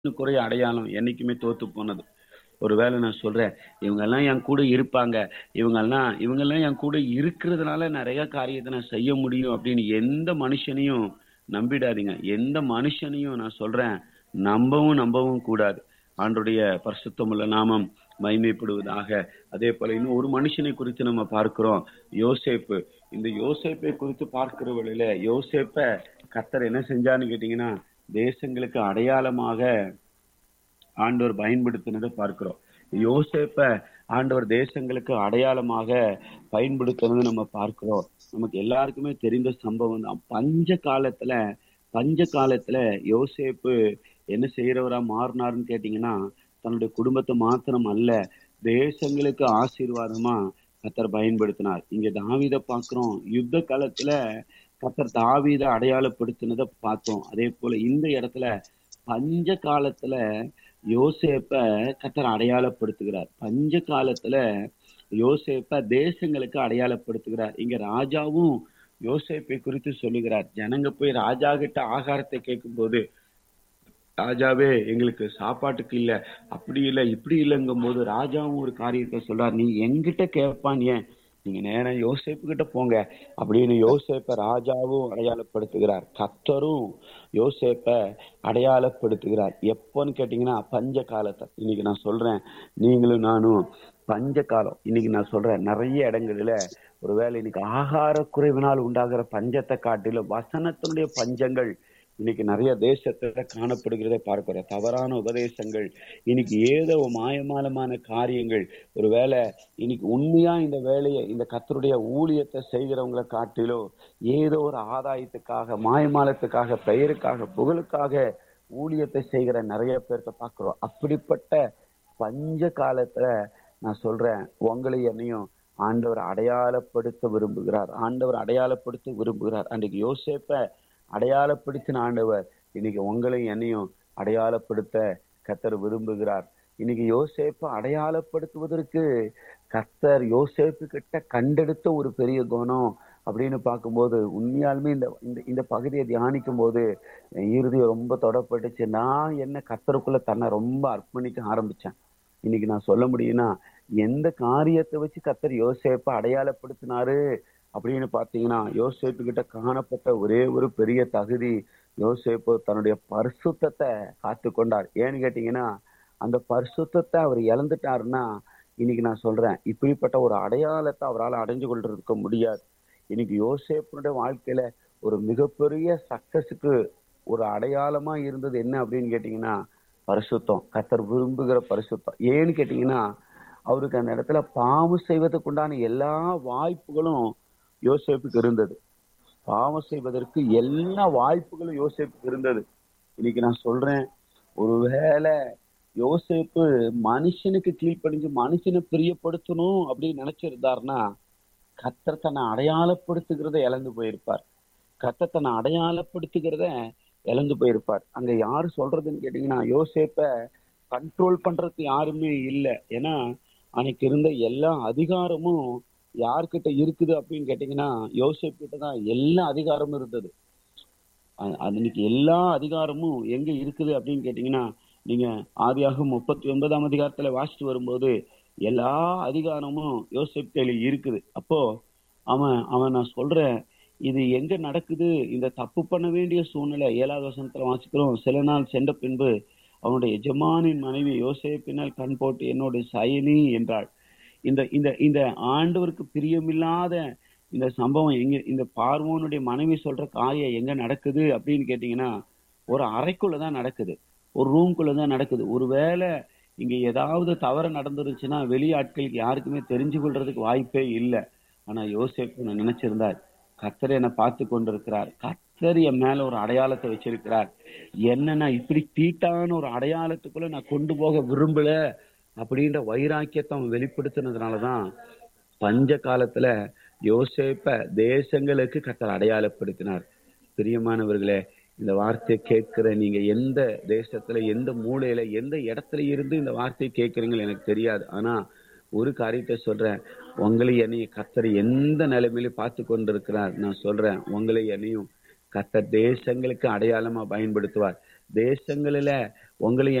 குறை அடையாளம் என்னைக்குமே தோத்து போனது ஒருவேளை நான் சொல்றேன் இவங்கெல்லாம் என் கூட இருப்பாங்க இவங்கெல்லாம் இவங்கெல்லாம் என் கூட இருக்கிறதுனால நிறைய காரியத்தை நான் செய்ய முடியும் அப்படின்னு எந்த மனுஷனையும் நம்பிடாதீங்க எந்த மனுஷனையும் நான் சொல்றேன் நம்பவும் நம்பவும் கூடாது ஆண்டுடைய பரிசுத்தமுள்ள நாமம் மைமைப்படுவதாக அதே போல இன்னும் ஒரு மனுஷனை குறித்து நம்ம பார்க்கிறோம் யோசேப்பு இந்த யோசேப்பை குறித்து பார்க்கிற வழியில யோசேப்ப கத்தர் என்ன செஞ்சான்னு கேட்டீங்கன்னா தேசங்களுக்கு அடையாளமாக ஆண்டவர் பயன்படுத்தினதை பார்க்கிறோம் யோசேப்ப ஆண்டவர் தேசங்களுக்கு அடையாளமாக பயன்படுத்தினதை நம்ம பார்க்கிறோம் நமக்கு எல்லாருக்குமே தெரிந்த சம்பவம் தான் பஞ்ச காலத்துல பஞ்ச காலத்துல யோசேப்பு என்ன செய்யறவரா மாறினாருன்னு கேட்டீங்கன்னா தன்னுடைய குடும்பத்தை மாத்திரம் அல்ல தேசங்களுக்கு ஆசீர்வாதமா கத்தர் பயன்படுத்தினார் இங்க தாவித பாக்குறோம் யுத்த காலத்துல கத்தர் தாவீத அடையாளப்படுத்தினதை பார்த்தோம் அதே போல இந்த இடத்துல பஞ்ச காலத்துல யோசேப்ப கத்தர் அடையாளப்படுத்துகிறார் பஞ்ச காலத்துல யோசேப்ப தேசங்களுக்கு அடையாளப்படுத்துகிறார் இங்க ராஜாவும் யோசேப்பை குறித்து சொல்லுகிறார் ஜனங்க போய் ராஜா கிட்ட ஆகாரத்தை கேட்கும் போது ராஜாவே எங்களுக்கு சாப்பாட்டுக்கு இல்ல அப்படி இல்ல இப்படி இல்லைங்கும் போது ராஜாவும் ஒரு காரியத்தை சொல்றார் நீ எங்கிட்ட கேட்பான் ஏன் நீங்க நேரம் யோசேப்பு கிட்ட போங்க அப்படின்னு யோசேப்ப ராஜாவும் அடையாளப்படுத்துகிறார் கத்தரும் யோசேப்ப அடையாளப்படுத்துகிறார் எப்போன்னு கேட்டீங்கன்னா பஞ்ச காலத்தை இன்னைக்கு நான் சொல்றேன் நீங்களும் நானும் பஞ்ச காலம் இன்னைக்கு நான் சொல்றேன் நிறைய இடங்களில ஒருவேளை இன்னைக்கு ஆகார குறைவினால் உண்டாகிற பஞ்சத்தை காட்டிலும் வசனத்தினுடைய பஞ்சங்கள் இன்னைக்கு நிறைய தேசத்துல காணப்படுகிறத பார்க்கிறோம் தவறான உபதேசங்கள் இன்னைக்கு ஏதோ மாயமானமான காரியங்கள் ஒருவேளை இன்னைக்கு உண்மையா இந்த வேலையை இந்த கத்தருடைய ஊழியத்தை செய்கிறவங்களை காட்டிலோ ஏதோ ஒரு ஆதாயத்துக்காக மாயமாலத்துக்காக பெயருக்காக புகழுக்காக ஊழியத்தை செய்கிற நிறைய பேர்த்த பார்க்கிறோம் அப்படிப்பட்ட பஞ்ச காலத்துல நான் சொல்றேன் உங்களை என்னையும் ஆண்டவர் அடையாளப்படுத்த விரும்புகிறார் ஆண்டவர் அடையாளப்படுத்த விரும்புகிறார் அன்றைக்கு யோசேப்ப அடையாளப்படுத்தின ஆண்டவர் இன்னைக்கு உங்களையும் என்னையும் அடையாளப்படுத்த கத்தர் விரும்புகிறார் இன்னைக்கு யோசேப்பை அடையாளப்படுத்துவதற்கு கத்தர் யோசேப்பு கிட்ட கண்டெடுத்த ஒரு பெரிய குணம் அப்படின்னு பார்க்கும்போது உண்மையாலுமே இந்த இந்த பகுதியை தியானிக்கும் போது இறுதியை ரொம்ப தொடப்பட்டுச்சு நான் என்ன கத்தருக்குள்ள தன்னை ரொம்ப அர்ப்பணிக்க ஆரம்பிச்சேன் இன்னைக்கு நான் சொல்ல முடியும்னா எந்த காரியத்தை வச்சு கத்தர் யோசேப்பை அடையாளப்படுத்தினாரு அப்படின்னு பாத்தீங்கன்னா யோசேப்பு கிட்ட காணப்பட்ட ஒரே ஒரு பெரிய தகுதி யோசேப்பு தன்னுடைய பரிசுத்தத்தை காத்து கொண்டார் ஏன்னு கேட்டீங்கன்னா அந்த பரிசுத்தத்தை அவர் இழந்துட்டாருன்னா இன்னைக்கு நான் சொல்றேன் இப்படிப்பட்ட ஒரு அடையாளத்தை அவரால் அடைஞ்சு கொண்டிருக்க முடியாது இன்னைக்கு யோசேப்பனுடைய வாழ்க்கையில ஒரு மிகப்பெரிய சக்சஸுக்கு ஒரு அடையாளமா இருந்தது என்ன அப்படின்னு கேட்டீங்கன்னா பரிசுத்தம் கத்தர் விரும்புகிற பரிசுத்தம் ஏன்னு கேட்டீங்கன்னா அவருக்கு அந்த இடத்துல பாவம் செய்வதற்குண்டான எல்லா வாய்ப்புகளும் யோசேப்புக்கு இருந்தது பாவம் செய்வதற்கு எல்லா வாய்ப்புகளும் யோசேப்புக்கு இருந்தது இன்னைக்கு நான் சொல்றேன் ஒருவேளை யோசேப்பு மனுஷனுக்கு கீழ்ப்படிஞ்சு மனுஷனை பிரியப்படுத்தணும் அப்படின்னு நினைச்சிருந்தாருன்னா கத்தர் தன்னை அடையாளப்படுத்துகிறத இழந்து போயிருப்பார் கத்தர் தன்னை அடையாளப்படுத்துகிறத இழந்து போயிருப்பார் அங்க யாரு சொல்றதுன்னு கேட்டீங்கன்னா யோசேப்ப கண்ட்ரோல் பண்றதுக்கு யாருமே இல்லை ஏன்னா அன்னைக்கு இருந்த எல்லா அதிகாரமும் யார்கிட்ட இருக்குது அப்படின்னு கேட்டீங்கன்னா யோசேப் கிட்ட தான் எல்லா அதிகாரமும் இருந்தது அன்னைக்கு எல்லா அதிகாரமும் எங்க இருக்குது அப்படின்னு கேட்டீங்கன்னா நீங்க ஆதியாக முப்பத்தி ஒன்பதாம் அதிகாரத்துல வாசிட்டு வரும்போது எல்லா அதிகாரமும் யோசேப் கையில இருக்குது அப்போ அவன் அவன் நான் சொல்றேன் இது எங்க நடக்குது இந்த தப்பு பண்ண வேண்டிய சூழ்நிலை ஏழாவது வசனத்துல வாசிக்கிறோம் சில நாள் சென்ற பின்பு அவனுடைய எஜமானின் மனைவி யோசேப்பினால் கண் போட்டு என்னோட சயனி என்றாள் இந்த இந்த இந்த ஆண்டவருக்கு பிரியமில்லாத இந்த சம்பவம் எங்க இந்த பார்வோனுடைய மனைவி சொல்ற காரியம் எங்க நடக்குது அப்படின்னு கேட்டீங்கன்னா ஒரு அறைக்குள்ளதான் நடக்குது ஒரு ரூம்குள்ளதான் நடக்குது ஒருவேளை இங்க ஏதாவது தவறு நடந்துருச்சுன்னா வெளியாட்களுக்கு யாருக்குமே தெரிஞ்சு கொள்றதுக்கு வாய்ப்பே இல்லை ஆனா யோசிப்பு நான் நினைச்சிருந்தார் கத்தர் என்னை பார்த்து கொண்டிருக்கிறார் கத்தர் என் மேல ஒரு அடையாளத்தை வச்சிருக்கிறார் என்னன்னா இப்படி தீட்டான ஒரு அடையாளத்துக்குள்ள நான் கொண்டு போக விரும்பல அப்படின்ற வைராக்கியத்தை அவன் வெளிப்படுத்தினதுனாலதான் பஞ்ச காலத்துல யோசேப்ப தேசங்களுக்கு கத்தர் அடையாளப்படுத்தினார் பிரியமானவர்களே இந்த வார்த்தையை கேட்கிற நீங்க எந்த தேசத்துல எந்த மூலையில எந்த இடத்துல இருந்து இந்த வார்த்தையை கேட்கறீங்களோ எனக்கு தெரியாது ஆனா ஒரு காரியத்தை சொல்றேன் உங்களை என்னையும் கத்தர் எந்த நிலைமையிலும் பார்த்து கொண்டிருக்கிறார் நான் சொல்றேன் உங்களை என்னையும் கத்தர் தேசங்களுக்கு அடையாளமா பயன்படுத்துவார் தேசங்களில உங்களை